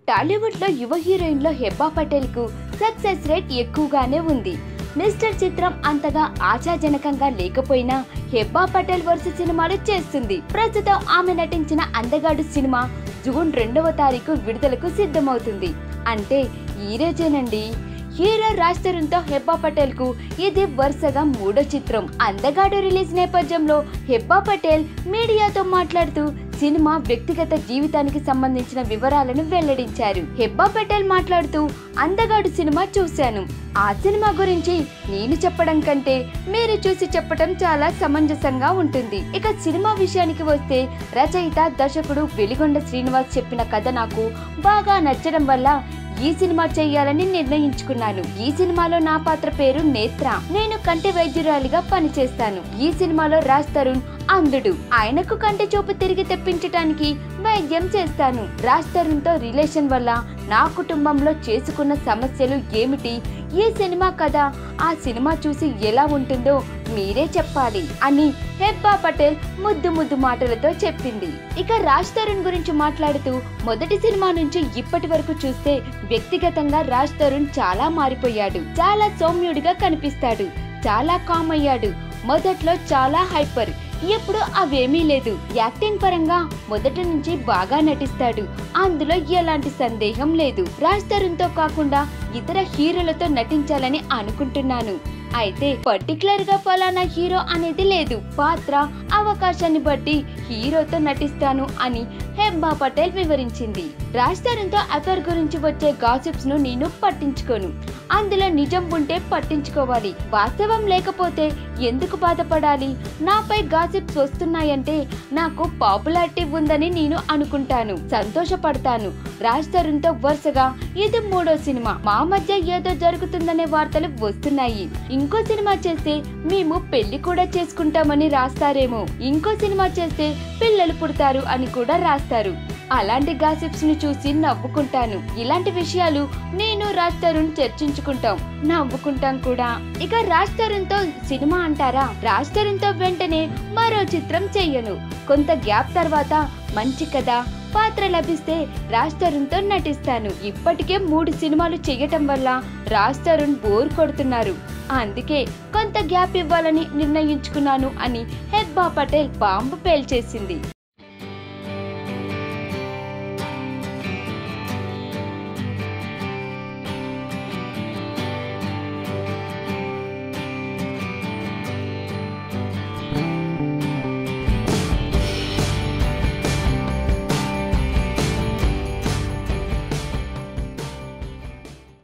టాలీవుడ్ లో యువ హీరోయిన్ లో హెబ్బా పటేల్ కు సక్సెస్ రేట్ ఎక్కువగానే ఉంది మిస్టర్ చిత్రం అంతగా ఆశాజనకంగా లేకపోయినా హెబ్బా పటేల్ వరుస సినిమాలు చేస్తుంది ప్రస్తుతం ఆమె నటించిన అందగాడు సినిమా జూన్ రెండవ తారీఖు విడుదలకు సిద్ధమవుతుంది అంటే ఈ రోజేనండి హీరో రాజ్ తరుణ్ తో హెబ్బా పటేల్ కు ఇది వరుసగా మూడో చిత్రం అందగాడు రిలీజ్ నేపథ్యంలో హెబ్బా పటేల్ మీడియాతో మాట్లాడుతూ సినిమా వ్యక్తిగత జీవితానికి సంబంధించిన వివరాలను వెల్లడించారు హెబ్బా పటేల్ మాట్లాడుతూ అందగాడు సినిమా చూశాను ఆ సినిమా గురించి నేను చెప్పడం కంటే మీరు చూసి చెప్పడం చాలా సమంజసంగా ఉంటుంది ఇక సినిమా విషయానికి వస్తే రచయిత దర్శకుడు వెలిగొండ శ్రీనివాస్ చెప్పిన కథ నాకు బాగా నచ్చడం వల్ల ఈ సినిమా చేయాలని నిర్ణయించుకున్నాను ఈ సినిమాలో నా పాత్ర పేరు నేత్ర నేను కంటి వైద్యురాలిగా పనిచేస్తాను ఈ సినిమాలో రాజ్ తరుణ్ అంధుడు ఆయనకు కంటి చూపు తిరిగి తెప్పించటానికి వైద్యం చేస్తాను రాజ్ తరుణ్ తో రిలేషన్ వల్ల నా కుటుంబంలో చేసుకున్న సమస్యలు ఏమిటి ఈ సినిమా కథ ఆ సినిమా చూసి ఎలా ఉంటుందో మీరే చెప్పాలి అని హెబ్బా పటేల్ ముద్దు ముద్దు మాటలతో చెప్పింది ఇక రాజ్ తరుణ్ గురించి మాట్లాడుతూ మొదటి సినిమా నుంచి ఇప్పటి వరకు చూస్తే వ్యక్తిగతంగా రాజ్ తరుణ్ చాలా మారిపోయాడు చాలా సౌమ్యుడిగా కనిపిస్తాడు చాలా కామ్ అయ్యాడు మొదట్లో చాలా హైపర్ ఇప్పుడు అవేమీ లేదు యాక్టింగ్ పరంగా మొదటి నుంచి బాగా నటిస్తాడు అందులో ఎలాంటి సందేహం లేదు రాజ్ తరుణ్ తో కాకుండా ఇతర హీరోలతో నటించాలని అనుకుంటున్నాను అయితే పర్టికులర్ గా ఫలానా హీరో అనేది లేదు పాత్ర అవకాశాన్ని బట్టి హీరోతో నటిస్తాను అని హెబ్బా పటేల్ వివరించింది రాజ్ తరుణ్ తో అఫైర్ గురించి వచ్చే గాసిప్స్ ను నేను పట్టించుకోను అందులో నిజం ఉంటే పట్టించుకోవాలి వాస్తవం లేకపోతే ఎందుకు బాధపడాలి నాపై గాసిప్స్ వస్తున్నాయంటే నాకు పాపులారిటీ ఉందని నేను అనుకుంటాను సంతోషపడతాను రాజ్ తరుణ్ తో వరుసగా ఇది మూడో సినిమా మా మధ్య ఏదో జరుగుతుందనే వార్తలు వస్తున్నాయి ఇంకో సినిమా చేస్తే మేము పెళ్లి కూడా చేసుకుంటామని రాస్తారేమో ఇంకో సినిమా చేస్తే పిల్లలు పుడతారు అని కూడా రాస్తారు అలాంటి గాసిప్స్ ని చూసి నవ్వుకుంటాను ఇలాంటి విషయాలు నేను రాజ్ తరుణ్ చర్చించుకుంటాం నవ్వుకుంటాం కూడా ఇక రాజ్ తరుణ్ తో సినిమా అంటారా రాజ్ తరుణ్ తో వెంటనే మరో చిత్రం చెయ్యను కొంత గ్యాప్ తర్వాత మంచి కథ పాత్ర లభిస్తే రాజ్ తరుణ్ తో నటిస్తాను ఇప్పటికే మూడు సినిమాలు చేయటం వల్ల రాజ్ తరుణ్ బోర్ కొడుతున్నారు అందుకే కొంత గ్యాప్ ఇవ్వాలని నిర్ణయించుకున్నాను అని హెబ్బా పటేల్ బాంబు పేల్చేసింది